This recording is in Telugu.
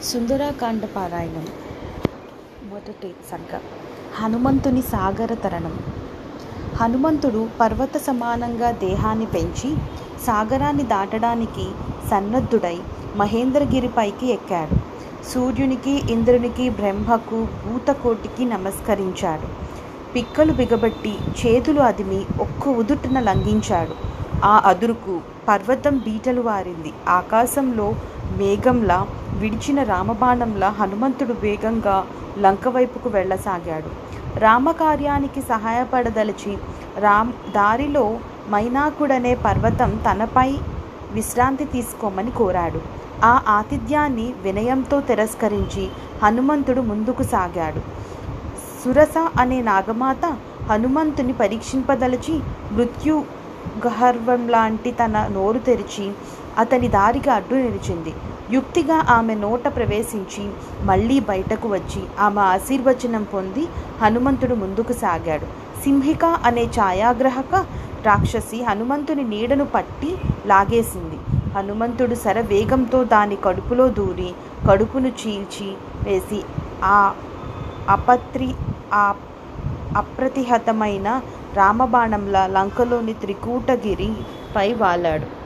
సుందరాకాండ పారాయణం మొదటి సర్గ హనుమంతుని సాగర తరణం హనుమంతుడు పర్వత సమానంగా దేహాన్ని పెంచి సాగరాన్ని దాటడానికి సన్నద్ధుడై మహేంద్రగిరిపైకి ఎక్కాడు సూర్యునికి ఇంద్రునికి బ్రహ్మకు భూతకోటికి నమస్కరించాడు పిక్కలు బిగబట్టి చేతులు అదిమి ఒక్క ఉదుటున లంఘించాడు ఆ అదురుకు పర్వతం బీటలు వారింది ఆకాశంలో మేఘంలా విడిచిన రామబాణంలా హనుమంతుడు వేగంగా లంక వైపుకు వెళ్ళసాగాడు రామకార్యానికి సహాయపడదలిచి రామ్ దారిలో మైనాకుడనే పర్వతం తనపై విశ్రాంతి తీసుకోమని కోరాడు ఆ ఆతిథ్యాన్ని వినయంతో తిరస్కరించి హనుమంతుడు ముందుకు సాగాడు సురస అనే నాగమాత హనుమంతుని పరీక్షింపదలిచి మృత్యు గహర్వం లాంటి తన నోరు తెరిచి అతని దారికి అడ్డు నిలిచింది యుక్తిగా ఆమె నోట ప్రవేశించి మళ్ళీ బయటకు వచ్చి ఆమె ఆశీర్వచనం పొంది హనుమంతుడు ముందుకు సాగాడు సింహిక అనే ఛాయాగ్రాహక రాక్షసి హనుమంతుని నీడను పట్టి లాగేసింది హనుమంతుడు శర వేగంతో దాని కడుపులో దూరి కడుపును చీల్చి వేసి ఆ అపత్రి ఆ అప్రతిహతమైన రామబాణంలా లంకలోని త్రికూటగిరిపై వాలాడు